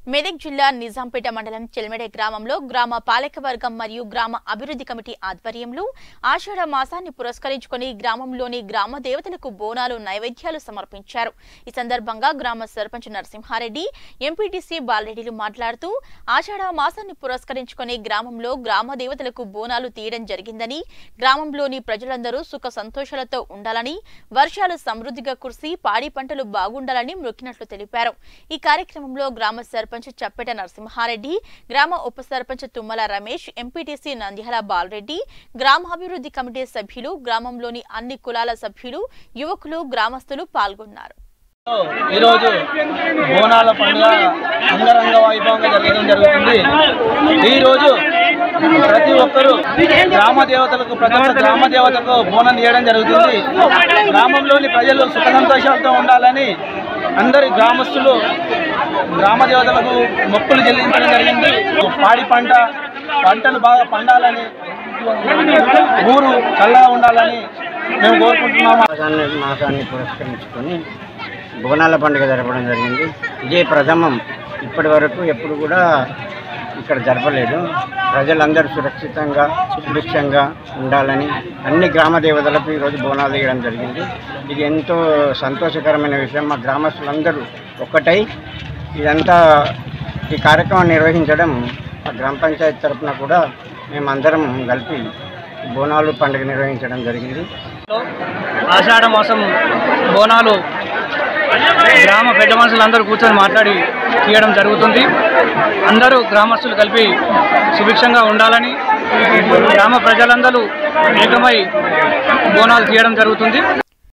మెదక్ జిల్లా నిజాంపేట మండలం చెల్మెడే గ్రామంలో గ్రామ పాలకవర్గం మరియు గ్రామ అభివృద్ధి కమిటీ ఆధ్వర్యంలో ఆషాఢ మాసాన్ని పురస్కరించుకొని గ్రామంలోని గ్రామ దేవతలకు బోనాలు నైవేద్యాలు సమర్పించారు ఈ సందర్భంగా గ్రామ సర్పంచ్ నరసింహారెడ్డి ఎంపీటీసీ బాలరెడ్డిలు మాట్లాడుతూ ఆషాఢ మాసాన్ని పురస్కరించుకొని గ్రామంలో గ్రామ దేవతలకు బోనాలు తీయడం జరిగిందని గ్రామంలోని ప్రజలందరూ సుఖ సంతోషాలతో ఉండాలని వర్షాలు సమృద్ధిగా కురిసి పాడి పంటలు బాగుండాలని మొక్కినట్లు తెలిపారు ఈ కార్యక్రమంలో గ్రామ సర్పంచ్ చప్పెట నరసింహారెడ్డి గ్రామ ఉప సర్పంచ్ తుమ్మల రమేష్ ఎంపీటీసీ నంద్యాల బాలరెడ్డి గ్రామాభివృద్ధి కమిటీ సభ్యులు గ్రామంలోని అన్ని కులాల సభ్యులు యువకులు గ్రామస్తులు పాల్గొన్నారు ఈరోజు బోనాల పండుగ అంగరంగ వైభవంగా జరగడం జరుగుతుంది ఈరోజు ప్రతి ఒక్కరూ గ్రామ దేవతలకు ప్రతి ఒక్క గ్రామ దేవతకు బోనం తీయడం జరుగుతుంది గ్రామంలోని ప్రజలు సుఖ సంతోషాలతో ఉండాలని అందరి గ్రామస్తులు గ్రామ దేవతలకు మొక్కులు చెల్లించడం జరిగింది పాడి పంట పంటలు బాగా పండాలని ఊరు చల్లగా ఉండాలని మేము కోరుకుంటున్నాము మాసాన్ని మాసాన్ని పురస్కరించుకొని బోనాల పండుగ జరపడం జరిగింది ఇదే ప్రథమం ఇప్పటి వరకు ఎప్పుడు కూడా ఇక్కడ జరపలేదు ప్రజలందరూ సురక్షితంగా సుభిక్షంగా ఉండాలని అన్ని గ్రామ దేవతలకు ఈరోజు బోనాలు తీయడం జరిగింది ఇది ఎంతో సంతోషకరమైన విషయం మా గ్రామస్తులందరూ ఒక్కటై ఇదంతా ఈ కార్యక్రమం నిర్వహించడం మా గ్రామ పంచాయతీ తరఫున కూడా మేమందరం కలిపి బోనాలు పండుగ నిర్వహించడం జరిగింది ఆషాఢ మాసం బోనాలు గ్రామ పెద్ద మనుషులందరూ కూర్చొని మాట్లాడి తీయడం జరుగుతుంది అందరూ గ్రామస్తులు కలిపి సుభిక్షంగా ఉండాలని గ్రామ ప్రజలందరూ ఏకమై బోనాలు తీయడం జరుగుతుంది